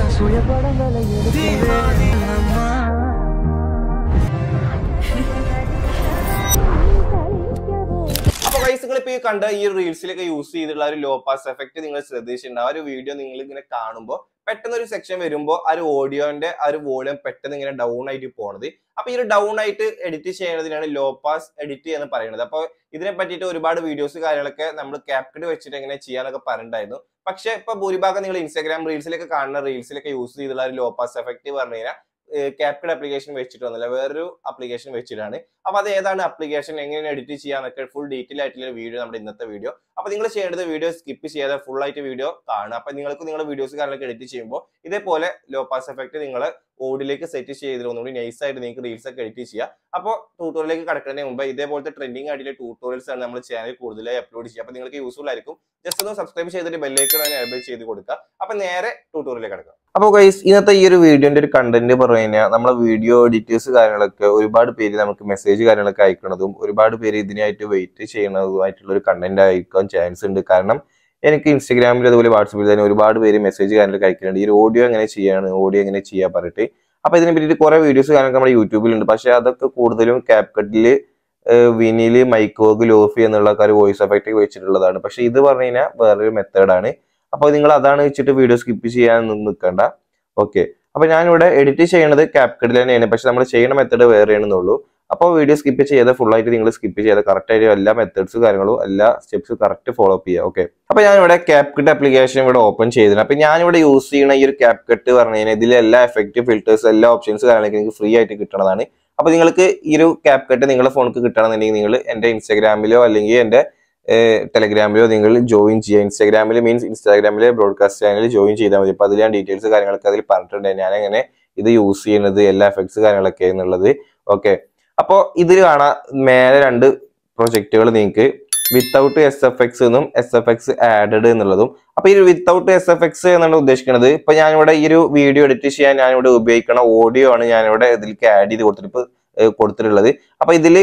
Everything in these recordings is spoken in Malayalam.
അപ്പൊ ഗൈസ് നിങ്ങൾ ഇപ്പൊ ഈ കണ്ട ഈ റീൽസിലൊക്കെ യൂസ് ചെയ്തിട്ടുള്ള ഒരു ലോ പാസ് എഫക്ട് നിങ്ങൾ ശ്രദ്ധിച്ചിട്ടുണ്ട് ആ ഒരു വീഡിയോ നിങ്ങൾ ഇങ്ങനെ കാണുമ്പോൾ പെട്ടെന്ന് ഒരു സെക്ഷൻ വരുമ്പോൾ ആ ഒരു ഓഡിയോന്റെ ആ ഒരു വോളിയം പെട്ടെന്ന് ഇങ്ങനെ ഡൗൺ ആയിട്ട് പോണത് അപ്പൊ ഈ ഒരു ഡൗൺ ആയിട്ട് എഡിറ്റ് ചെയ്യുന്നതിനാണ് ലോ പാസ് എഡിറ്റ് എന്ന് പറയുന്നത് അപ്പൊ ഇതിനെ പറ്റിയിട്ട് ഒരുപാട് വീഡിയോസ് കാര്യങ്ങളൊക്കെ നമ്മൾ ക്യാപ്കട്ട് വെച്ചിട്ട് എങ്ങനെ ചെയ്യാനൊക്കെ പറഞ്ഞിട്ടുണ്ടായിരുന്നു പക്ഷെ ഇപ്പൊ ഭൂരിഭാഗം നിങ്ങൾ ഇൻസ്റ്റാഗ്രാം റീൽസിലൊക്കെ കാണുന്ന റീൽസിലൊക്കെ യൂസ് ചെയ്തിട്ടുള്ള ഒരു ലോ പാസ് എഫക്ട് പറഞ്ഞു കഴിഞ്ഞാൽ ക്യാപ്കട്ട് ആപ്ലിക്കേഷൻ വെച്ചിട്ടൊന്നുമില്ല വേറൊരു ആപ്ലിക്കേഷൻ വെച്ചിട്ടാണ് അപ്പൊ അത് ഏതാണ് ആപ്ലിക്കേഷൻ എങ്ങനെ എഡിറ്റ് ചെയ്യാന്നൊക്കെ ഫുൾ ഡീറ്റെയിൽ ആയിട്ടുള്ള വീഡിയോ നമ്മുടെ ഇന്നത്തെ വീഡിയോ അപ്പൊ നിങ്ങൾ ചെയ്യേണ്ടത് വീഡിയോ സ്കിപ്പ് ചെയ്യാതെ ഫുൾ ആയിട്ട് വീഡിയോ കാണുക അപ്പൊ നിങ്ങൾക്ക് നിങ്ങളുടെ വീഡിയോസ് കാര്യങ്ങളൊക്കെ എഡിറ്റ് ചെയ്യുമ്പോൾ ഇതേപോലെ ലോ പാസ് എഫക്ട് നിങ്ങൾ ഓഡിലേക്ക് സെറ്റ് ചെയ്തിട്ട് ഒന്നുകൂടി നൈസ് ആയിട്ട് നിങ്ങൾക്ക് റീൽസ് ഒക്കെ എഡിറ്റ് ചെയ്യുക അപ്പോൾ ട്യൂട്ടോറിയലേക്ക് കടക്കുന്നതിന് മുമ്പ് ഇതേപോലത്തെ ട്രെൻഡിങ് ആയിട്ടുള്ള ട്യൂട്ടോറിയൽസ് ആണ് നമ്മൾ ചാനൽ കൂടുതലായി അപ്ലോഡ് ചെയ്യുക അപ്പൊ നിങ്ങൾക്ക് യൂസ്ഫുൾ ആയിരിക്കും ജസ്റ്റ് ഒന്ന് സബ്സ്ക്രൈബ് ചെയ്തിട്ട് ബെല്ലേക്ക് എനേബിൾ ചെയ്ത് കൊടുക്കുക അപ്പൊ നേരെ ട്യൂട്ടോറിയലേക്ക് കിടക്കാം അപ്പോൾ ഗൈസ് ഇന്നത്തെ ഈ ഒരു വീഡിയോന്റെ ഒരു കണ്ടന്റ് പറഞ്ഞു കഴിഞ്ഞാൽ നമ്മളെ വീഡിയോ എഡിറ്റേഴ്സ് കാര്യങ്ങളൊക്കെ ഒരുപാട് പേര് നമുക്ക് മെസ്സേജ് കാര്യങ്ങളൊക്കെ അയക്കുന്നതും ഒരുപാട് പേര് ഇതിനായിട്ട് വെയിറ്റ് ചെയ്യുന്നതുമായിട്ടുള്ള ഒരു കണ്ടന്റ് ആയിരിക്കാൻ ചാൻസ് ഉണ്ട് കാരണം എനിക്ക് ഇൻസ്റ്റാഗ്രാമിൽ അതുപോലെ വാട്സപ്പിൽ തന്നെ ഒരുപാട് പേര് മെസ്സേജ് കാര്യങ്ങളൊക്കെ അയക്കുന്നുണ്ട് ഈ ഒരു ഓഡിയോ എങ്ങനെ ചെയ്യാണ് ഓഡിയോ എങ്ങനെ ചെയ്യാൻ പറഞ്ഞിട്ട് അപ്പൊ ഇതിനെ പറ്റിയിട്ട് കുറെ വീഡിയോസ് കാര്യങ്ങളൊക്കെ നമ്മുടെ യൂട്യൂബിലുണ്ട് പക്ഷെ അതൊക്കെ കൂടുതലും ക്യാപ്കട്ടില് വിനില് മൈക്കോഗ് ലോഫി എന്നുള്ള ഒരു വോയിസ് എഫക്റ്റ് വെച്ചിട്ടുള്ളതാണ് പക്ഷെ ഇത് പറഞ്ഞു കഴിഞ്ഞാൽ വേറൊരു മെത്തേഡാണ് അപ്പോൾ നിങ്ങൾ അതാണ് വെച്ചിട്ട് വീഡിയോ സ്കിപ്പ് ചെയ്യാൻ നിൽക്കണ്ട ഓക്കെ അപ്പൊ ഞാനിവിടെ എഡിറ്റ് ചെയ്യണത് ക്യാപ്കട്ടിൽ തന്നെയാണ് പക്ഷെ നമ്മൾ ചെയ്യുന്ന മെത്തേഡ് വേറെയാണെന്നുള്ളൂ അപ്പോൾ വീഡിയോ സ്കിപ്പ് ചെയ്ത് full ആയിട്ട് നിങ്ങൾ സ്കിപ്പ് ചെയ്ത് കറക്റ്റ് ആയിട്ട് എല്ലാ മെത്തേഡ്സ് കാര്യങ്ങളും എല്ലാ സ്റ്റെപ്സ് കറക്റ്റ് ഫോളോ അപ്പ് ചെയ്യുക ഓക്കെ അപ്പൊ ഞാനിവിടെ ക്യാപ്കട്ട് ആപ്ലിക്കേഷൻ ഇവിടെ ഓപ്പൺ ചെയ്തിട്ടുണ്ട് അപ്പൊ ഞാനിവിടെ യൂസ് ചെയ്യുന്ന ഈ ഒരു ക്യാപ്കട്ട് പറഞ്ഞു കഴിഞ്ഞാൽ ഇതിലെ എല്ലാ എഫക്റ്റ് ഫിൽറ്റേഴ്സ് എല്ലാ ഓപ്ഷൻസ് കാര്യങ്ങളൊക്കെ നിങ്ങൾക്ക് ഫ്രീ ആയിട്ട് കിട്ടണതാണ് അപ്പൊ നിങ്ങൾക്ക് ഈ ഒരു ക്യാപ്കട്ട് നിങ്ങളുടെ ഫോണിൽ കിട്ടണമെന്നുണ്ടെങ്കിൽ നിങ്ങൾ എന്റെ ഇൻസ്റ്റാഗ്രാമിലോ അല്ലെങ്കിൽ എന്റെ ടെലഗ്രാമിലോ നിങ്ങൾ ജോയിൻ ചെയ്യുക ഇൻസ്റ്റാഗ്രാമിൽ മീൻസ് ഇൻസ്റ്റാഗ്രാമിലെ ബ്രോഡ്കാസ്റ്റ് ചാനലിൽ ജോയിൻ ചെയ്താൽ മതി അപ്പൊ അതിൽ ഞാൻ ഡീറ്റെയിൽസ് കാര്യങ്ങളൊക്കെ അതിൽ പറഞ്ഞിട്ടുണ്ട് ഞാൻ എങ്ങനെ ഇത് യൂസ് ചെയ്യുന്നത് എല്ലാ എഫക്ട്സ് കാര്യങ്ങളൊക്കെ എന്നുള്ളത് ഓക്കെ അപ്പോൾ ഇതിൽ കാണാം മേലെ രണ്ട് പ്രൊജക്റ്റുകൾ നിങ്ങൾക്ക് വിത്തൗട്ട് എസ് എഫ് എക്സ് എന്നും എസ് എഫ് എക്സ് ആഡഡ് എന്നുള്ളതും അപ്പൊ ഈ വിത്തൗട്ട് എസ് എഫ് എക്സ് എന്നാണ് ഉദ്ദേശിക്കുന്നത് ഇപ്പൊ ഞാനിവിടെ ഈ ഒരു വീഡിയോ എഡിറ്റ് ചെയ്യാൻ ഞാനിവിടെ ഉപയോഗിക്കുന്ന ഓഡിയോ ആണ് ഞാനിവിടെ ഇതിലേക്ക് ആഡ് ചെയ്ത് കൊടുത്തിട്ട് ഇപ്പൊ ഏഹ് കൊടുത്തിട്ടുള്ളത് അപ്പൊ ഇതിൽ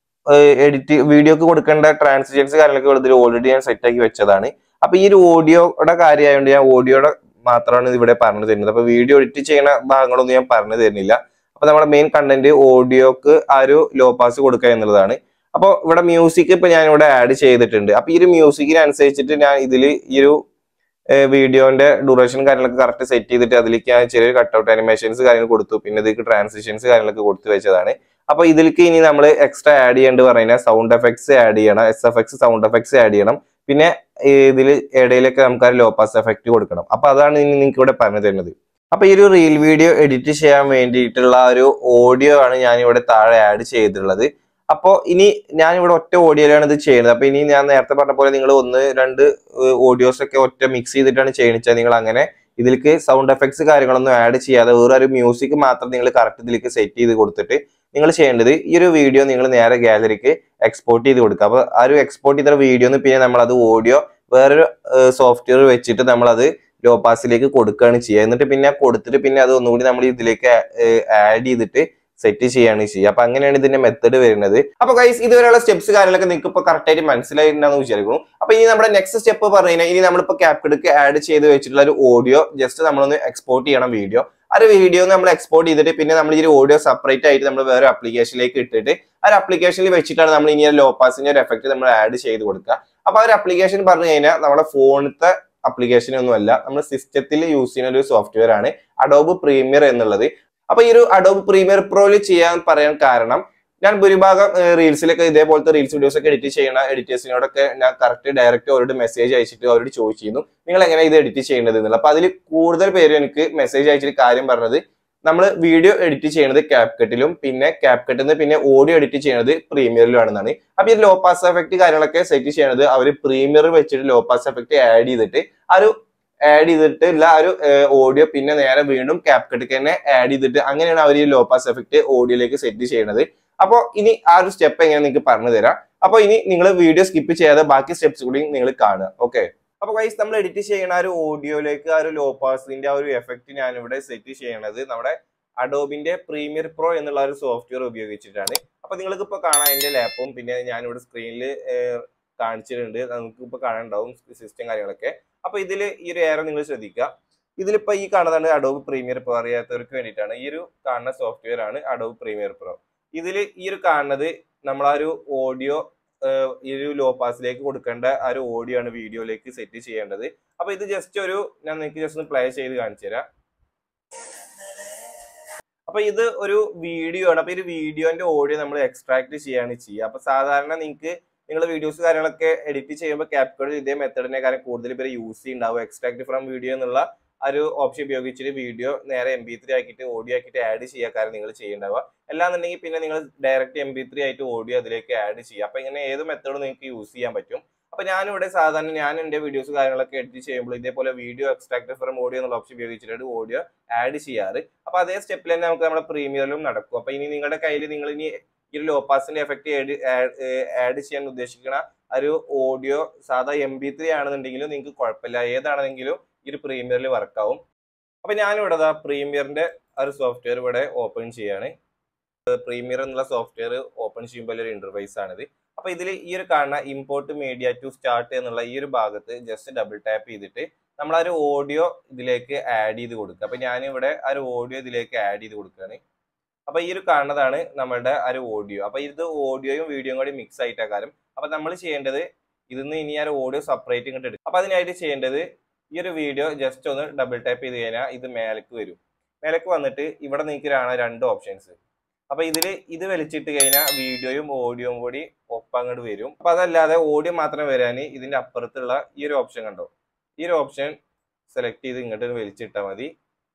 എഡിറ്റ് വീഡിയോക്ക് കൊടുക്കേണ്ട ട്രാൻസിഷൻസ് കാര്യങ്ങളൊക്കെ ഇതിൽ ഓൾറെഡി ഞാൻ സെറ്റ് ആക്കി വെച്ചതാണ് അപ്പൊ ഈ ഒരു ഓഡിയോയുടെ കാര്യമായതുകൊണ്ട് ഞാൻ ഓഡിയോയുടെ മാത്രമാണ് ഇവിടെ പറഞ്ഞു തരുന്നത് അപ്പൊ വീഡിയോ എഡിറ്റ് ചെയ്യുന്ന ഭാഗങ്ങളൊന്നും ഞാൻ പറഞ്ഞു തരുന്നില്ല അപ്പൊ നമ്മുടെ മെയിൻ കണ്ടന്റ് ഓഡിയോക്ക് ആ ഒരു ലോ പാസ് കൊടുക്കുക എന്നുള്ളതാണ് അപ്പോൾ ഇവിടെ മ്യൂസിക് ഇപ്പൊ ഞാൻ ഇവിടെ ആഡ് ചെയ്തിട്ടുണ്ട് അപ്പൊ ഈ ഒരു മ്യൂസിക്കിനനുസരിച്ചിട്ട് ഞാൻ ഇതിൽ ഈ ഒരു വീഡിയോന്റെ ഡ്യൂറേഷൻ കാര്യങ്ങളൊക്കെ കറക്റ്റ് സെറ്റ് ചെയ്തിട്ട് അതിലേക്ക് ഞാൻ ചെറിയൊരു കട്ടൗട്ട് അനിമേഷൻസ് കാര്യങ്ങൾ കൊടുത്തു പിന്നെ ഇതിലേക്ക് ട്രാൻസിഷൻസ് കാര്യങ്ങളൊക്കെ കൊടുത്തു വെച്ചതാണ് അപ്പൊ ഇതിലേക്ക് ഇനി നമ്മൾ എക്സ്ട്രാ ആഡ് ചെയ്യേണ്ടത് പറഞ്ഞാൽ സൗണ്ട് എഫക്ട്സ് ആഡ് ചെയ്യണം S F X sound effects add ചെയ്യണം പിന്നെ ഇതിൽ ഇടയിലൊക്കെ നമുക്ക് ആ ലോ പാസ് എഫക്റ്റ് കൊടുക്കണം അപ്പൊ അതാണ് ഇനി നിങ്ങൾക്ക് ഇവിടെ പറഞ്ഞു തരുന്നത് അപ്പൊ ഈ ഒരു റീൽ വീഡിയോ എഡിറ്റ് ചെയ്യാൻ വേണ്ടിയിട്ടുള്ള ഒരു ഓഡിയോ ആണ് ഞാൻ ഇവിടെ താഴെ ആഡ് ചെയ്തിട്ടുള്ളത് അപ്പോ ഇനി ഞാൻ ഇവിടെ ഒറ്റ ഓഡിയോയിലാണ് ഇത് ചെയ്യുന്നത് അപ്പൊ ഇനി ഞാൻ നേരത്തെ പറഞ്ഞ പോലെ നിങ്ങൾ ഒന്ന് രണ്ട് ഓഡിയോസ് ഒക്കെ ഒറ്റ മിക്സ് ചെയ്തിട്ടാണ് ചെയ്യണിച്ചാൽ നിങ്ങൾ അങ്ങനെ ഇതിലേക്ക് സൗണ്ട് എഫക്ട്സ് കാര്യങ്ങളൊന്നും ആഡ് ചെയ്യാതെ വേറെ ഒരു മ്യൂസിക് മാത്രം നിങ്ങൾ കറക്റ്റ് ഇതിലേക്ക് സെറ്റ് ചെയ്ത് കൊടുത്തിട്ട് നിങ്ങൾ ചെയ്യേണ്ടത് ഈ ഒരു വീഡിയോ നിങ്ങൾ നേരെ ഗാലറിക്ക് എക്സ്പോർട്ട് ചെയ്ത് കൊടുക്കുക അപ്പൊ ആ ഒരു എക്സ്പോർട്ട് ചെയ്ത വീഡിയോന്ന് പിന്നെ നമ്മൾ അത് ഓഡിയോ വേറൊരു സോഫ്റ്റ്വെയർ വെച്ചിട്ട് നമ്മൾ അത് ലോ പാസിലേക്ക് കൊടുക്കുകയാണ് ചെയ്യുക എന്നിട്ട് പിന്നെ കൊടുത്തിട്ട് പിന്നെ അത് ഒന്നുകൂടി നമ്മൾ ഇതിലേക്ക് ആഡ് ചെയ്തിട്ട് സെറ്റ് ചെയ്യാണ് ചെയ്യുക അപ്പൊ അങ്ങനെയാണ് ഇതിന്റെ മെത്തേഡ് വരുന്നത് അപ്പൊ ഗൈസ് ഇതുവരെയുള്ള സ്റ്റെപ്സ് കാര്യങ്ങളൊക്കെ നിങ്ങൾക്ക് ഇപ്പൊ കറക്റ്റ് ആയിട്ട് മനസ്സിലായിട്ടുണ്ടെന്ന് വിചാരിക്കുന്നു അപ്പൊ ഇനി നമ്മുടെ നെക്സ്റ്റ് സ്റ്റെപ്പ് പറഞ്ഞു കഴിഞ്ഞാൽ ഇനി നമ്മളിപ്പോ ക്യാപ്കൾക്ക് ആഡ് ചെയ്ത് വെച്ചിട്ടുള്ള ഒരു ഓഡിയോ ജസ്റ്റ് നമ്മളൊന്ന് എക്സ്പോർട്ട് ചെയ്യണം വീഡിയോ ആ ഒരു വീഡിയോ നമ്മൾ എക്സ്പോർട്ട് ചെയ്തിട്ട് പിന്നെ നമ്മൾ ഈ ഒരു ഓഡിയോ സെപ്പറേറ്റ് ആയിട്ട് നമ്മൾ വേറെ ആപ്ലിക്കേഷനിലേക്ക് ഇട്ടിട്ട് ആ ഒരു ആപ്ലിക്കേഷനിൽ വെച്ചിട്ടാണ് നമ്മൾ ഇനി ലോ പാസിന്റെ ഒരു എഫക്ട് നമ്മൾ ആഡ് ചെയ്ത് കൊടുക്കുക അപ്പൊ ആ ഒരു ആപ്ലിക്കേഷൻ പറഞ്ഞു കഴിഞ്ഞാൽ നമ്മുടെ ഫോണിലത്തെ ആപ്ലിക്കേഷൻ ഒന്നുമല്ല നമ്മൾ സിസ്റ്റത്തിൽ യൂസ് ചെയ്യുന്ന ഒരു സോഫ്റ്റ്വെയർ ആണ് അഡോബ് പ്രീമിയർ എന്നുള്ളത് അപ്പൊ ഈ ഒരു അഡോബ് പ്രീമിയർ പ്രോയിൽ ചെയ്യാൻ പറയാൻ കാരണം ഞാൻ ഭൂരിഭാഗം റീൽസിലൊക്കെ ഇതേപോലത്തെ റീൽസ് വീഡിയോസ് ഒക്കെ എഡിറ്റ് ചെയ്യുന്ന എഡിറ്റേഴ്സിനോടൊക്കെ ഞാൻ കറക്റ്റ് ഡയറക്റ്റ് അവരോട് മെസ്സേജ് അയച്ചിട്ട് അവരോട് ചോദിച്ചിരുന്നു നിങ്ങൾ എങ്ങനെ ഇത് എഡിറ്റ് ചെയ്യേണ്ടത് എന്നുള്ളത് അപ്പൊ അതിൽ കൂടുതൽ പേര് എനിക്ക് മെസ്സേജ് അയച്ചിട്ട് കാര്യം പറഞ്ഞത് നമ്മൾ വീഡിയോ എഡിറ്റ് ചെയ്യുന്നത് ക്യാപ്കട്ടിലും പിന്നെ ക്യാപ്കട്ടിൽ നിന്ന് പിന്നെ ഓഡിയോ എഡിറ്റ് ചെയ്യുന്നത് പ്രീമിയറിലും ആണെന്നാണ് അപ്പൊ ഈ ലോ പാസ് എഫക്ട് കാര്യങ്ങളൊക്കെ സെറ്റ് ചെയ്യണത് അവർ പ്രീമിയർ വെച്ചിട്ട് ലോ പാസ് എഫക്ട് ആഡ് ചെയ്തിട്ട് ആ ഒരു ആഡ് ചെയ്തിട്ട് ഇല്ല ആ ഒരു ഓഡിയോ പിന്നെ നേരെ വീണ്ടും ക്യാപ്കട്ടിക്ക് തന്നെ ആഡ് ചെയ്തിട്ട് അങ്ങനെയാണ് അവർ ഈ ലോ പാസ് എഫക്ട് ഓഡിയോയിലേക്ക് സെറ്റ് ചെയ്യുന്നത് അപ്പോൾ ഇനി ആ ഒരു സ്റ്റെപ്പ് എങ്ങനെ നിങ്ങൾക്ക് പറഞ്ഞു തരാം അപ്പോൾ ഇനി നിങ്ങൾ വീഡിയോ സ്കിപ്പ് ചെയ്യാതെ ബാക്കി സ്റ്റെപ്സ് കൂടി നിങ്ങൾ കാണുക ഓക്കെ അപ്പൊ ഗൈസ് നമ്മൾ എഡിറ്റ് ചെയ്യണ ആ ഒരു ഓഡിയോയിലേക്ക് ആ ഒരു ലോ പാസിന്റെ ആ ഒരു എഫക്ട് ഞാൻ ഇവിടെ സെറ്റ് ചെയ്യണത് നമ്മുടെ അഡോബിന്റെ പ്രീമിയർ പ്രോ എന്നുള്ള ഒരു സോഫ്റ്റ്വെയർ ഉപയോഗിച്ചിട്ടാണ് അപ്പൊ നിങ്ങൾക്ക് ഇപ്പൊ കാണാം എന്റെ ലാപ്പും പിന്നെ ഞാനിവിടെ സ്ക്രീനിൽ കാണിച്ചിട്ടുണ്ട് നമുക്ക് ഇപ്പൊ കാണാനുണ്ടാവും സിസ്റ്റം കാര്യങ്ങളൊക്കെ അപ്പൊ ഇതിൽ ഈ ഒരു ഏറെ നിങ്ങൾ ശ്രദ്ധിക്കുക ഇതിലിപ്പോ ഈ കാണുന്നതാണ് അഡോബ് പ്രീമിയർ പ്രോ അറിയാത്തവർക്ക് വേണ്ടിയിട്ടാണ് ഈ ഒരു കാണുന്ന സോഫ്റ്റ്വെയർ ആണ് അഡോബ് പ്രീമിയർ പ്രോ ഇതിൽ ഈ ഒരു കാണുന്നത് നമ്മൾ ആ ഒരു ഓഡിയോ ഈ ഒരു ലോ പാസിലേക്ക് കൊടുക്കേണ്ട ആ ഒരു ഓഡിയോ ആണ് വീഡിയോയിലേക്ക് സെറ്റ് ചെയ്യേണ്ടത് അപ്പൊ ഇത് ജസ്റ്റ് ഒരു ഞാൻ നിങ്ങൾക്ക് ജസ്റ്റ് ഒന്ന് പ്ലേ ചെയ്ത് കാണിച്ചു തരാം അപ്പൊ ഇത് ഒരു വീഡിയോ ആണ് അപ്പൊ ഈ ഒരു വീഡിയോന്റെ ഓഡിയോ നമ്മൾ എക്സ്ട്രാക്ട് ചെയ്യാണ് ചെയ്യുക അപ്പൊ സാധാരണ നിങ്ങൾക്ക് നിങ്ങൾ വീഡിയോസ് കാര്യങ്ങളൊക്കെ എഡിറ്റ് ചെയ്യുമ്പോൾ ക്യാപ്കോഡ് ഇതേ മെത്തഡിനെ കാര്യം കൂടുതൽ പേര് യൂസ് ചെയ്യുന്നുണ്ടാവും എക്സ്ട്രാക്ട് ഫ്രം വീഡിയോ എന്നുള്ള ആ ഒരു ഓപ്ഷൻ ഉപയോഗിച്ചിട്ട് വീഡിയോ നേരെ എം ബി ത്രീ ആക്കിയിട്ട് ഓഡിയോ ആക്കിയിട്ട് ആഡ് ചെയ്യാൻ കാര്യം നിങ്ങൾ ചെയ്യേണ്ടാവുക അല്ലാന്നുണ്ടെങ്കിൽ പിന്നെ നിങ്ങൾ ഡയറക്റ്റ് എം ബി ത്രീ ആയിട്ട് ഓഡിയോ അതിലേക്ക് ആഡ് ചെയ്യുക അപ്പൊ ഇങ്ങനെ ഏത് മെത്തേഡ് നിങ്ങൾക്ക് യൂസ് ചെയ്യാൻ പറ്റും അപ്പൊ ഞാനിവിടെ സാധാരണ ഞാൻ എന്റെ വീഡിയോസ് കാര്യങ്ങളൊക്കെ എഡിറ്റ് ചെയ്യുമ്പോൾ ഇതേപോലെ വീഡിയോ എക്സ്ട്രാക്ട് ഫ്രം ഓഡിയോ എന്നുള്ള ഓപ്ഷൻ ഉപയോഗിച്ചിട്ട് ഓഡിയോ ആഡ് ചെയ്യാറ് അപ്പൊ അതേ സ്റ്റെപ്പിൽ തന്നെ നമുക്ക് നമ്മുടെ പ്രീമിയറിലും നടക്കും അപ്പൊ ഇനി നിങ്ങളുടെ കയ്യിൽ നിങ്ങൾ ഇനി ഈ ഒരു ലോപാസിന്റെ എഫക്ട് ആഡ് ചെയ്യാൻ ഉദ്ദേശിക്കുന്ന ആ ഒരു ഓഡിയോ സാധാ എം ബി ത്രീ ആണെന്നുണ്ടെങ്കിലും നിങ്ങൾക്ക് കുഴപ്പമില്ല ഏതാണെന്നെങ്കിലും ഈ ഒരു പ്രീമിയറിൽ വർക്കാവും അപ്പൊ ഞാനിവിടെ ദാ പ്രീമിയറിന്റെ ആ ഒരു സോഫ്റ്റ്വെയർ ഇവിടെ ഓപ്പൺ ചെയ്യാണ് പ്രീമിയർ എന്നുള്ള സോഫ്റ്റ്വെയർ ഓപ്പൺ ചെയ്യുമ്പോൾ ഒരു ഇന്റർഫേസ് ആണിത് അപ്പൊ ഇതിൽ ഈ ഒരു കാണുന്ന ഇമ്പോർട്ട് മീഡിയ ടു സ്റ്റാർട്ട് എന്നുള്ള ഈ ഒരു ഭാഗത്ത് ജസ്റ്റ് ഡബിൾ ടാപ്പ് ചെയ്തിട്ട് നമ്മൾ ആ ഒരു ഓഡിയോ ഇതിലേക്ക് ആഡ് ചെയ്ത് കൊടുക്കുക അപ്പൊ ഞാനിവിടെ ആ ഒരു ഓഡിയോ ഇതിലേക്ക് ആഡ് ചെയ്ത് കൊടുക്കുകയാണ് അപ്പൊ ഈ ഒരു കാണുന്നതാണ് നമ്മളുടെ ആ ഒരു ഓഡിയോ അപ്പൊ ഇത് ഓഡിയോയും വീഡിയോയും കൂടി മിക്സ് ആയിട്ടാ കാര്യം അപ്പൊ നമ്മൾ ചെയ്യേണ്ടത് ഇതിന്ന് ഇനി ആ ഒരു ഓഡിയോ സെപ്പറേറ്റ് ഇങ്ങോട്ട് എടുക്കും അപ്പൊ അതിനായിട്ട് ചെയ്യേണ്ടത് ഈ ഒരു വീഡിയോ ജസ്റ്റ് ഒന്ന് ഡബിൾ ടാപ്പ് ചെയ്ത് കഴിഞ്ഞാൽ ഇത് മേലേക്ക് വരും മേലേക്ക് വന്നിട്ട് ഇവിടെ നിങ്ങൾക്ക് കാണാൻ രണ്ട് ഓപ്ഷൻസ് അപ്പൊ ഇതിൽ ഇത് വലിച്ചിട്ട് കഴിഞ്ഞാൽ വീഡിയോയും ഓഡിയോയും കൂടി ഒപ്പം അങ്ങോട്ട് വരും അപ്പൊ അതല്ലാതെ ഓഡിയോ മാത്രം വരാൻ ഇതിന്റെ അപ്പുറത്തുള്ള ഈ ഒരു ഓപ്ഷൻ കണ്ടോ ഈ ഒരു ഓപ്ഷൻ സെലക്ട് ചെയ്ത് ഇങ്ങോട്ട് വലിച്ചിട്ടാൽ മതി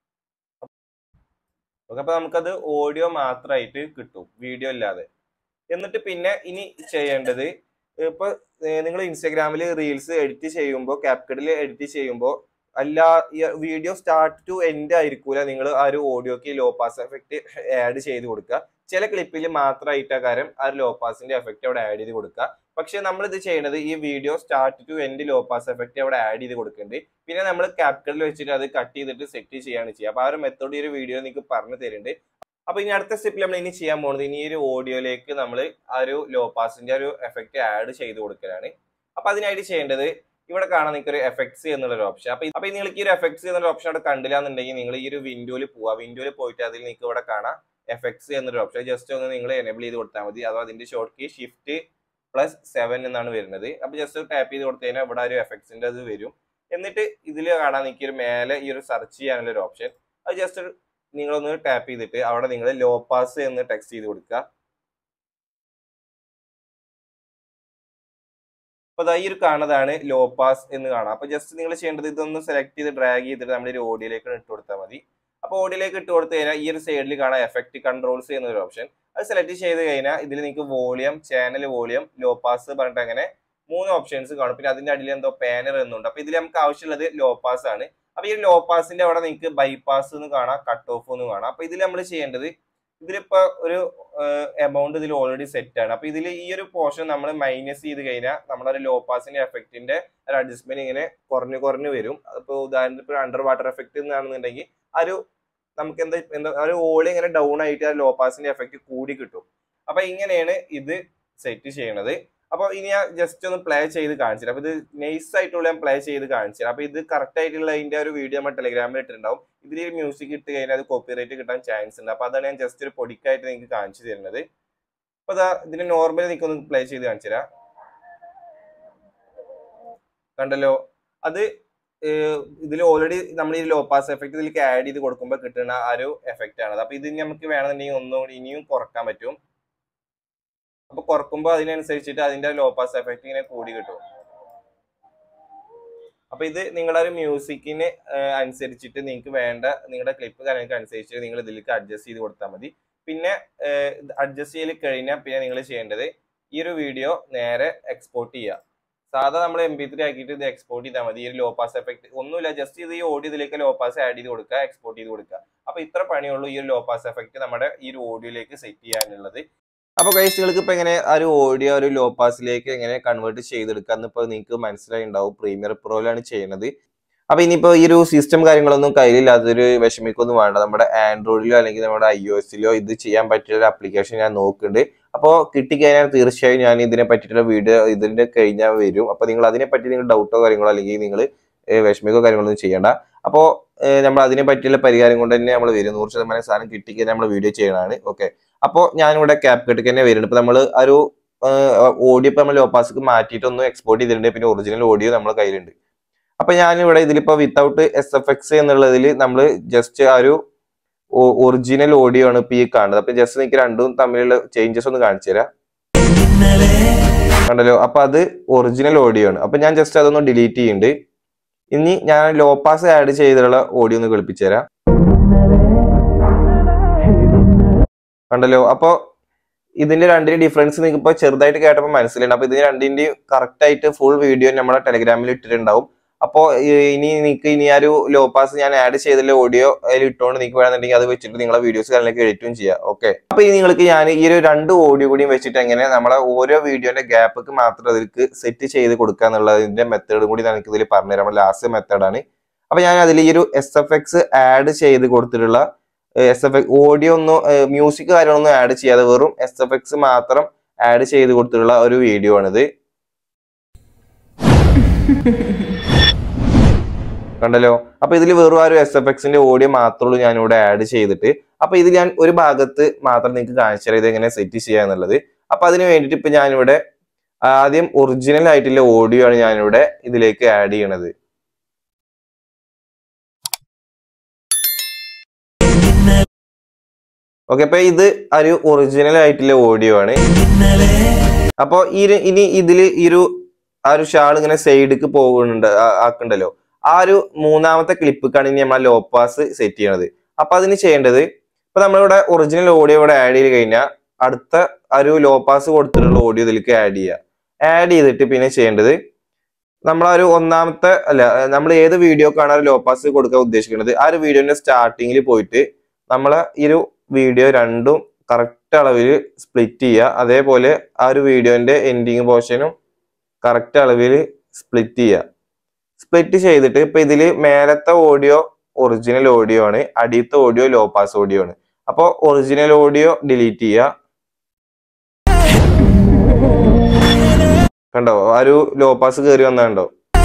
ഓക്കെ അപ്പൊ നമുക്കത് ഓഡിയോ മാത്രമായിട്ട് കിട്ടും വീഡിയോ ഇല്ലാതെ എന്നിട്ട് പിന്നെ ഇനി ചെയ്യേണ്ടത് ഇപ്പൊ നിങ്ങൾ ഇൻസ്റ്റാഗ്രാമിൽ റീൽസ് എഡിറ്റ് ചെയ്യുമ്പോൾ ക്യാപ്കട്ടിൽ എഡിറ്റ് ചെയ്യുമ്പോൾ അല്ല വീഡിയോ സ്റ്റാർട്ട് ടു എൻഡ് ആയിരിക്കൂല നിങ്ങൾ ആ ഒരു ഓഡിയോക്ക് ലോ പാസ് എഫക്റ്റ് ആഡ് ചെയ്ത് കൊടുക്കുക ചില ക്ലിപ്പിൽ മാത്രമായിട്ട് കാര്യം ആ ഒരു ലോ പാസിന്റെ എഫക്റ്റ് അവിടെ ആഡ് ചെയ്ത് കൊടുക്കുക പക്ഷെ നമ്മൾ ഇത് ചെയ്യുന്നത് ഈ video start to end low pass effect അവിടെ ആഡ് ചെയ്ത് കൊടുക്കുന്നുണ്ട് പിന്നെ നമ്മൾ ക്യാപ്കട്ടിൽ വെച്ചിട്ട് അത് കട്ട് ചെയ്തിട്ട് സെറ്റ് ചെയ്യാണ് ചെയ്യുക അപ്പൊ ആ ഒരു മെത്തേഡ് ഈ ഒരു വീഡിയോ നിങ്ങൾക്ക് പറഞ്ഞു തരുന്നുണ്ട് അപ്പൊ ഇനി അടുത്ത സ്റ്റെപ്പിൽ നമ്മൾ ഇനി ചെയ്യാൻ പോകുന്നത് ഇനി ഈ ഒരു ഓഡിയോയിലേക്ക് നമ്മൾ ആ ഒരു ലോ പാസിന്റെ ഒരു എഫക്റ്റ് ആഡ് ചെയ്ത് കൊടുക്കലാണ് അപ്പൊ അതിനായിട്ട് ചെയ്യേണ്ടത് ഇവിടെ കാണാൻ നിങ്ങൾക്ക് ഒരു എഫക്ട്സ് എന്നുള്ള ഒരു ഓപ്ഷൻ അപ്പൊ അപ്പൊ നിങ്ങൾക്ക് ഈ ഒരു എഫക്ട്സ് എന്നുള്ള ഓപ്ഷൻ അവിടെ കണ്ടില്ല എന്നുണ്ടെങ്കിൽ നിങ്ങൾ ഈ ഒരു വിൻഡോയിൽ പോവാ വിൻഡോയിൽ പോയിട്ട് അതിൽ നിങ്ങൾക്ക് ഇവിടെ കാണാം എഫക്ട്സ് എന്നൊരു ഓപ്ഷൻ ജസ്റ്റ് ഒന്ന് നിങ്ങൾ എനേബിൾ ചെയ്ത് കൊടുത്താൽ മതി അഥവാ അതിന്റെ short key shift plus seven എന്നാണ് വരുന്നത് അപ്പൊ ജസ്റ്റ് ടാപ്പ് ചെയ്ത് കൊടുത്തു കഴിഞ്ഞാൽ ഇവിടെ ഒരു എഫക്ട്സിന്റെ അത് വരും എന്നിട്ട് ഇതിൽ കാണാൻ നിങ്ങൾക്ക് ഒരു മേലെ ഈ ഒരു സെർച്ച് ചെയ്യാനുള്ള ഒരു ഓപ്ഷൻ അത് ജസ്റ്റ് നിങ്ങളൊന്ന് ടാപ്പ് ചെയ്തിട്ട് അവിടെ നിങ്ങൾ ലോ പാസ് എന്ന് ടെക്സ്റ്റ് ചെയ്ത് കൊടുക്കുക അപ്പൊ അതാ ഈ ഒരു കാണുന്നതാണ് ലോ പാസ് എന്ന് കാണാം അപ്പൊ ജസ്റ്റ് നിങ്ങൾ ചെയ്യേണ്ടത് ഇതൊന്ന് സെലക്ട് ചെയ്ത് ഡ്രാഗ് ചെയ്തിട്ട് നമ്മുടെ ഒരു ഓഡിയോയിലേക്ക് ഇട്ട് കൊടുത്താൽ മതി അപ്പൊ ഓഡിയോയിലേക്ക് ഇട്ട് കൊടുത്തു കഴിഞ്ഞാൽ ഈ ഒരു സൈഡിൽ കാണാം എഫക്ട് കൺട്രോൾസ് എന്നൊരു ഓപ്ഷൻ അത് സെലക്ട് ചെയ്ത് കഴിഞ്ഞാൽ ഇതിൽ നിങ്ങൾക്ക് volume channel volume low pass പറഞ്ഞിട്ട് അങ്ങനെ മൂന്ന് ഓപ്ഷൻസ് കാണും പിന്നെ അതിന്റെ അടിയിൽ എന്തോ പാനർ എന്നുണ്ട് അപ്പൊ ഇതിൽ നമുക്ക് ആവശ്യമുള്ളത് ലോ പാസ് ആണ് അപ്പൊ ഈ ലോ പാസിന്റെ അവിടെ നിങ്ങൾക്ക് ബൈപ്പാസ് എന്ന് കാണാം കട്ട് ഓഫ് എന്ന് കാണാം അപ്പൊ ഇതിൽ നമ്മൾ ചെയ്യേണ്ടത് ഇതിലിപ്പോ ഒരു എമൗണ്ട് ഇതിൽ ഓൾറെഡി സെറ്റ് ആണ് അപ്പൊ ഇതിൽ ഈ ഒരു പോർഷൻ നമ്മൾ മൈനസ് ചെയ്ത് കഴിഞ്ഞാൽ നമ്മളൊരു ലോ പാസിന്റെ എഫക്റ്റിന്റെ ഒരു അഡ്ജസ്റ്റ്മെന്റ് ഇങ്ങനെ കുറഞ്ഞു കുറഞ്ഞു വരും അതിപ്പോ ഉദാഹരണത്തിന് ഇപ്പോൾ അണ്ടർ വാട്ടർ എഫക്റ്റ് എന്നാണെന്നുണ്ടെങ്കിൽ ആ ഒരു നമുക്ക് എന്താ എന്താ ഒരു ഓളി ഇങ്ങനെ ഡൗൺ ആയിട്ട് ആ ലോ പാസിന്റെ എഫക്റ്റ് കൂടി കിട്ടും അപ്പൊ ഇങ്ങനെയാണ് ഇത് സെറ്റ് ചെയ്യണത് അപ്പൊ ഇനി ഞാൻ ജസ്റ്റ് ഒന്ന് പ്ലേ ചെയ്ത് കാണിച്ചു അപ്പൊ ഇത് നൈസ് ആയിട്ടുള്ള ഞാൻ പ്ലേ ചെയ്ത് കാണിച്ചു അപ്പൊ ഇത് കറക്റ്റ് ആയിട്ടുള്ള അതിന്റെ ഒരു വീഡിയോ നമ്മൾ ടെലിഗ്രാമിൽ ഇട്ടിട്ടുണ്ടാവും ഇതിൽ മ്യൂസിക് ഇട്ട് കഴിഞ്ഞാൽ അത് കോപ്പിറൈറ്റ് കിട്ടാൻ ചാൻസ് ഉണ്ട് അപ്പൊ അതാണ് ഞാൻ ജസ്റ്റ് ഒരു പൊടിക്കായിട്ട് നിങ്ങൾക്ക് കാണിച്ചു തരുന്നത് അപ്പൊ അതാ ഇതിന് നോർമലി നിങ്ങൾക്ക് ഒന്ന് പ്ലേ ചെയ്ത് കാണിച്ചു തരാം കണ്ടല്ലോ അത് ഇതിൽ ഓൾറെഡി നമ്മൾ ഈ ലോ പാസ് എഫക്ട് ഇതിലേക്ക് ആഡ് ചെയ്ത് കൊടുക്കുമ്പോൾ കിട്ടുന്ന ആ ഒരു എഫക്റ്റ് ആണ് അപ്പൊ ഇത് നമുക്ക് വേണമെന്നുണ്ടെങ്കിൽ ഒന്നുകൂടി ഇനിയും കുറക്കാൻ പറ്റും അപ്പൊ കുറക്കുമ്പോൾ അതിനനുസരിച്ചിട്ട് അതിന്റെ ലോ പാസ് എഫക്ട് ഇങ്ങനെ കൂടി കിട്ടും അപ്പൊ ഇത് നിങ്ങളുടെ ഒരു മ്യൂസിക്കിന് അനുസരിച്ചിട്ട് നിങ്ങൾക്ക് വേണ്ട നിങ്ങളുടെ ക്ലിപ്പ് കാര്യങ്ങൾക്ക് അനുസരിച്ച് നിങ്ങൾ ഇതിലേക്ക് അഡ്ജസ്റ്റ് ചെയ്ത് കൊടുത്താൽ മതി പിന്നെ അഡ്ജസ്റ്റ് ചെയ്ത് കഴിഞ്ഞാൽ പിന്നെ നിങ്ങൾ ചെയ്യേണ്ടത് ഈ ഒരു വീഡിയോ നേരെ എക്സ്പോർട്ട് ചെയ്യുക സാധാ നമ്മൾ എം ബി ത്രീ ആക്കിയിട്ട് ഇത് എക്സ്പോർട്ട് ചെയ്താൽ മതി ഈ ഒരു ലോ പാസ് എഫക്ട് ഒന്നുമില്ല ജസ്റ്റ് ഇത് ഈ ഓഡിയോ ഇതിലേക്ക് ലോ പാസ് ആഡ് ചെയ്ത് കൊടുക്കുക എക്സ്പോർട്ട് ചെയ്ത് കൊടുക്കുക അപ്പൊ ഇത്ര പണിയുള്ളൂ ഈ ഒരു ലോ പാസ് എഫക്ട് നമ്മുടെ ഈ ഒരു ഓഡിയോയിലേക്ക് സെറ്റ് ചെയ്യാനുള്ളത് അപ്പൊ ഗൈസുകൾക്ക് ഇപ്പൊ എങ്ങനെ ആ ഒരു ഓഡിയോ ഒരു ലോ പാസിലേക്ക് എങ്ങനെ കൺവേർട്ട് ചെയ്തെടുക്കാന്ന് ഇപ്പൊ നിങ്ങൾക്ക് മനസ്സിലായി ഉണ്ടാവും പ്രീമിയർ പ്രോയിലാണ് ചെയ്യുന്നത് അപ്പൊ ഇനിയിപ്പോ ഈ ഒരു സിസ്റ്റം കാര്യങ്ങളൊന്നും കയ്യിലില്ലാത്തൊരു വിഷമിക്കൊന്നും വേണ്ട നമ്മുടെ ആൻഡ്രോയിഡിലോ അല്ലെങ്കിൽ നമ്മുടെ ഐ ഒ എസിലോ ഇത് ചെയ്യാൻ പറ്റിയ ഒരു ആപ്ലിക്കേഷൻ ഞാൻ നോക്കുന്നുണ്ട് അപ്പോൾ കിട്ടിക്കഴിഞ്ഞാൽ തീർച്ചയായും ഞാൻ ഇതിനെ പറ്റിയിട്ടുള്ള വീഡിയോ ഇതിന്റെ കഴിഞ്ഞാൽ വരും അപ്പൊ നിങ്ങൾ അതിനെ പറ്റി നിങ്ങൾ ഡൗട്ടോ കാര്യങ്ങളോ അല്ലെങ്കിൽ നിങ്ങൾ വിഷമിക്കോ കാര്യങ്ങളൊന്നും ചെയ്യണ്ട അപ്പോൾ നമ്മൾ അതിനെ പറ്റിയുള്ള പരിഹാരം കൊണ്ട് തന്നെ നമ്മൾ വരും നൂറ് ശതമാനം സാധനം കിട്ടിക്കഴിഞ്ഞാൽ നമ്മൾ വീഡിയോ ചെയ്യണതാണ് ഓക്കെ അപ്പോൾ ഞാനിവിടെ ക്യാപ് കട്ടിക്ക് തന്നെ വരുന്നുണ്ട് ഇപ്പൊ നമ്മൾ ഒരു ഓഡിയോ ഇപ്പൊ നമ്മൾ ലോപാസ്ക്ക് മാറ്റിയിട്ടൊന്ന് എക്സ്പോർട്ട് ചെയ്തിട്ടുണ്ട് പിന്നെ ഒറിജിനൽ ഓഡിയോ നമ്മുടെ കയ്യിലുണ്ട് അപ്പൊ ഞാനിവിടെ ഇതിലിപ്പോ വിത്തൗട്ട് എസ് എഫ് എക്സ് എന്നുള്ളതിൽ നമ്മൾ ജസ്റ്റ് ആ ഒരു ഒറിജിനൽ ഓഡിയോ ആണ് ഇപ്പൊ ഈ കാണുന്നത് അപ്പൊ ജസ്റ്റ് എനിക്ക് രണ്ടും തമ്മിലുള്ള ചേഞ്ചസ് ഒന്ന് കാണിച്ചു തരാം കണ്ടല്ലോ അപ്പൊ അത് ഒറിജിനൽ ഓഡിയോ ആണ് അപ്പൊ ഞാൻ ജസ്റ്റ് അതൊന്ന് ഡിലീറ്റ് ചെയ്യുന്നുണ്ട് ഇനി ഞാൻ ലോ പാസ് ആഡ് ചെയ്തിട്ടുള്ള ഓഡിയോ ഒന്ന് കളിപ്പിച്ചു തരാം കണ്ടല്ലോ അപ്പൊ ഇതിന്റെ രണ്ടിന്റെ ഡിഫറൻസ് നിങ്ങൾക്ക് ഇപ്പൊ ചെറുതായിട്ട് കേട്ടപ്പോൾ മനസ്സിലുണ്ട് അപ്പൊ ഇതിന് രണ്ടിന്റെയും കറക്റ്റ് ആയിട്ട് ഫുൾ വീഡിയോ നമ്മുടെ ടെലഗ്രാമിൽ ഇട്ടിട്ടുണ്ടാവും അപ്പോ ഇനി നിങ്ങൾക്ക് ഇനി ആ ഒരു ലോ പാസ് ഞാൻ ആഡ് ചെയ്തില്ല ഓഡിയോ അതിൽ ഇട്ടുകൊണ്ട് നിങ്ങൾക്ക് വേണമെന്നുണ്ടെങ്കിൽ അത് വെച്ചിട്ട് നിങ്ങളെ വീഡിയോസ് കാര്യങ്ങളൊക്കെ എഡിറ്റും ചെയ്യാം ഓക്കെ അപ്പൊ ഇനി നിങ്ങൾക്ക് ഞാൻ ഈ ഒരു രണ്ട് ഓഡിയോ കൂടിയും വെച്ചിട്ട് എങ്ങനെ നമ്മളെ ഓരോ വീഡിയോന്റെ ഗ്യാപ്പൊക്കെ മാത്രം അതിലേക്ക് സെറ്റ് ചെയ്ത് കൊടുക്കുക എന്നുള്ളതിന്റെ മെത്തേഡ് കൂടി എനിക്ക് ഇതിൽ പറഞ്ഞുതരാം നമ്മുടെ ലാസ്റ്റ് മെത്തേഡാണ് അപ്പൊ ഞാൻ അതിൽ ഈ ഒരു എസ് എഫ് എക്സ് ആഡ് ചെയ്ത് കൊടുത്തിട്ടുള്ള എസ് എഫ് എക്സ് ഓഡിയോ ഒന്നും മ്യൂസിക് കാര്യങ്ങളൊന്നും ആഡ് ചെയ്യാതെ വെറും എസ് എഫ് എക്സ് മാത്രം ആഡ് ചെയ്ത് കൊടുത്തിട്ടുള്ള ഒരു വീഡിയോ ആണിത് കണ്ടല്ലോ അപ്പൊ ഇതിൽ വെറും ആ ഒരു എസ് എഫ് എക്സിന്റെ ഓഡിയോ മാത്രമേ ഞാൻ ഇവിടെ ആഡ് ചെയ്തിട്ട് അപ്പൊ ഇതിൽ ഞാൻ ഒരു ഭാഗത്ത് മാത്രം നിങ്ങൾക്ക് കാണിച്ചു തരാം ഇത് എങ്ങനെ സെറ്റ് ചെയ്യുക എന്നുള്ളത് അപ്പൊ അതിന് വേണ്ടിയിട്ട് ഇപ്പൊ ഞാനിവിടെ ആദ്യം ഒറിജിനൽ ആയിട്ടുള്ള ഓഡിയോ ആണ് ഞാനിവിടെ ഇതിലേക്ക് ആഡ് ചെയ്യണത് ഓക്കെ അപ്പൊ ഇത് ഒരു ഒറിജിനൽ ആയിട്ടുള്ള ഓഡിയോ ആണ് അപ്പൊ ഈ ഒരു- ഇനി ഇതില് ഈ ഒരു ആ ഒരു ഷാൾ ഇങ്ങനെ സൈഡിക്ക് പോകുന്നുണ്ട് ആ- ആക്കണ്ടല്ലോ ആ ഒരു മൂന്നാമത്തെ ക്ലിപ്പിക്കാണ് ഇനി നമ്മൾ ലോ പാസ് സെറ്റ് ചെയ്യണത് അപ്പൊ അതിന് ചെയ്യേണ്ടത് ഇപ്പൊ നമ്മളിവിടെ ഒറിജിനൽ ഓഡിയോ ഇവിടെ ആഡ് ചെയ്ത് കഴിഞ്ഞാൽ അടുത്ത ആ ഒരു ലോ പാസ് കൊടുത്തിട്ടുള്ള ഓഡിയോ ഇതിലേക്ക് ആഡ് ചെയ്യുക ആഡ് ചെയ്തിട്ട് പിന്നെ ചെയ്യേണ്ടത് നമ്മൾ ആ ഒരു ഒന്നാമത്തെ അല്ല നമ്മൾ ഏത് വീഡിയോക്കാണ് ആ ഒരു ലോ പാസ് കൊടുക്കാൻ ഉദ്ദേശിക്കുന്നത് ആ ഒരു വീഡിയോന്റെ സ്റ്റാർട്ടിങ്ങിൽ പോയിട്ട് നമ്മൾ ഈ ഒരു വീഡിയോ രണ്ടും കറക്റ്റ് അളവിൽ സ്പ്ലിറ്റ് ചെയ്യുക അതേപോലെ ആ ഒരു വീഡിയോന്റെ എൻഡിങ് പോർഷനും കറക്റ്റ് അളവിൽ സ്പ്ലിറ്റ് ചെയ്യുക സ്പ്ലിറ്റ് ചെയ്തിട്ട് ഇപ്പൊ ഇതിൽ മേലത്തെ ഓഡിയോ ഒറിജിനൽ ഓഡിയോ ആണ് അടിയത്തെ ഓഡിയോ ലോ പാസ് ഓഡിയോ ആണ് അപ്പോൾ ഒറിജിനൽ ഓഡിയോ ഡിലീറ്റ് ചെയ്യുക കണ്ടോ ആ ഒരു ലോ പാസ് കയറി വന്നുണ്ടോ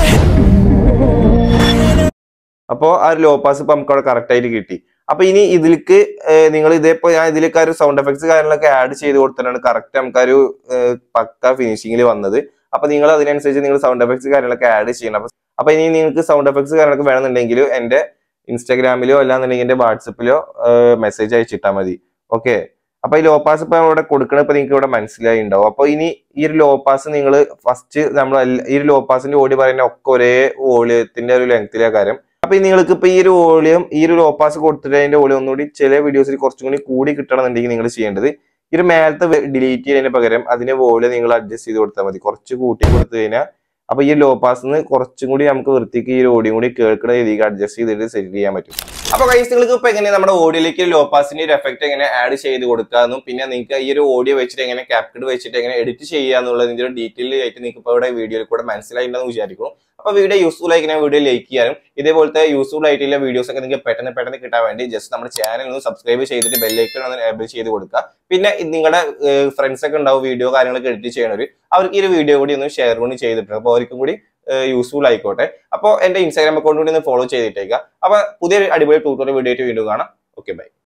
അപ്പോ ആ ഒരു ലോ പാസ് ഇപ്പൊ നമുക്ക് അവിടെ കറക്റ്റ് ആയിട്ട് കിട്ടി അപ്പൊ ഇനി ഇതിലേക്ക് നിങ്ങൾ ഇതേപ്പോ ഞാൻ ഇതിലേക്ക് ആ ഒരു സൗണ്ട് എഫക്ട്സ് കാര്യങ്ങളൊക്കെ ആഡ് ചെയ്ത് കൊടുത്തിട്ടാണ് കറക്റ്റ് നമുക്ക് ആ ഒരു ഏഹ്, പക്ക ഫിനിഷിങ്ങിൽ വന്നത് അപ്പൊ നിങ്ങൾ അതിനനുസരിച്ച് നിങ്ങൾ സൗണ്ട് എഫക്ട്സ് കാര്യങ്ങളൊക്കെ ആഡ് ചെയ്യണം അപ്പൊ അപ്പൊ ഇനി നിങ്ങൾക്ക് സൗണ്ട് എഫക്ട്സ് കാര്യങ്ങളൊക്കെ വേണമെന്നുണ്ടെങ്കിൽ എന്റെ ഇൻസ്റ്റാഗ്രാമിലോ അല്ലാന്നുണ്ടെങ്കിൽ എന്റെ വാട്സപ്പിലോ മെസ്സേജ് അയച്ചിട്ടാൽ മതി ഓക്കെ അപ്പൊ ഈ ലോ പാസ് ഇപ്പൊ ഇവിടെ കൊടുക്കണ ഇപ്പൊ നിങ്ങൾക്ക് ഇവിടെ മനസ്സിലായി ഉണ്ടാവും അപ്പൊ ഇനി ഈ ഒരു ലോ പാസ് നിങ്ങൾ ഫസ്റ്റ് നമ്മൾ ഈ ഒരു ലോ പാസിന്റെ ഓടി പറയുന്ന ഒക്കെ ഒരേ വോളിയത്തിന്റെ ഒരു ലെങ്ത്തിലെ കാര്യം അപ്പൊ നിങ്ങൾക്ക് ഇപ്പൊ ഈ ഒരു വോളിയം ഈ ഒരു ലോ പാസ് കൊടുത്തിട്ട് അതിന്റെ വോളിയം ഒന്നുകൂടി ചില വീഡിയോസിൽ കുറച്ചും കൂടി കൂടി കിട്ടണമെന്നുണ്ടെങ്കിൽ നിങ്ങൾ ചെയ്യേണ്ടത് ഈ ഒരു മേലത്തെ ഡിലീറ്റ് ചെയ്യുന്നതിന് പകരം അതിന്റെ വോളിയം നിങ്ങൾ അഡ്ജസ്റ്റ് ചെയ്ത് കൊടുത്താൽ മതി കുറച്ച് കൂട്ടി കൊടുത്തു കഴിഞ്ഞാൽ അപ്പൊ ഈ ലോ പാസിന്ന് കുറച്ചും കൂടി നമുക്ക് വൃത്തിക്ക് ഈ ഒരു ഓഡിയോ കൂടി കേൾക്കുന്ന രീതിക്ക് അഡ്ജസ്റ്റ് ചെയ്തിട്ട് സെറ്റ് ചെയ്യാൻ പറ്റും അപ്പൊ കൈസ് നിങ്ങൾക്ക് ഇപ്പൊ എങ്ങനെ നമ്മുടെ ഓഡിയോയിലേക്ക് ലോ പാസിന്റെ ഒരു എഫക്ട് എങ്ങനെ ആഡ് ചെയ്ത് കൊടുക്കാന്നും പിന്നെ നിങ്ങൾക്ക് ഈ ഒരു ഓഡിയോ വെച്ചിട്ട് എങ്ങനെ ക്യാപ്കട്ട് വെച്ചിട്ട് എങ്ങനെ എഡിറ്റ് ചെയ്യുക എന്നുള്ളതിന്റെ ഒരു ഡീറ്റെയിൽ ആയിട്ട് നിങ്ങൾക്ക് ഇപ്പോൾ ഇവിടെ വീഡിയോയിൽ കൂടെ മനസ്സിലായിട്ടുണ്ടെന്ന് വിചാരിക്കുന്നു അപ്പൊ വീഡിയോ യൂസ്ഫുൾ ആയിരിക്കുന്ന വീഡിയോ ലൈക്ക് ചെയ്യാനും ഇതേപോലത്തെ യൂസ്ഫുൾ ആയിട്ടുള്ള വീഡിയോസ് ഒക്കെ നിങ്ങൾക്ക് പെട്ടെന്ന് പെട്ടെന്ന് കിട്ടാൻ വേണ്ടി ജസ്റ്റ് നമ്മുടെ ചാനൽ ഒന്ന് സബ്സ്ക്രൈബ് ചെയ്തിട്ട് ബെല്ലൈക്കൺ ഒന്ന് എനേബിൾ ചെയ്ത് കൊടുക്കുക പിന്നെ ഇത് നിങ്ങളുടെ ഫ്രണ്ട്സ് ഒക്കെ ഉണ്ടാവും വീഡിയോ കാര്യങ്ങളൊക്കെ എഡിറ്റ് ചെയ്യണവർ അവർക്ക് ഈ ഒരു വീഡിയോ കൂടി ഒന്ന് ഷെയർ കൂടി ചെയ്തിട്ടുണ്ട് അപ്പോൾ അവർക്കും കൂടി യൂസ്ഫുൾ ആയിക്കോട്ടെ അപ്പോൾ എന്റെ ഇൻസ്റ്റാഗ്രാം അക്കൗണ്ട് കൂടി ഒന്ന് ഫോളോ ചെയ്തിട്ടേക്കുക അപ്പൊ പുതിയൊരു അടിപൊളി ട്യൂട്ടോറിയൽ വീഡിയോ ആയിട്ട് വീണ്ടും കാണാം ഓക്കെ ബൈ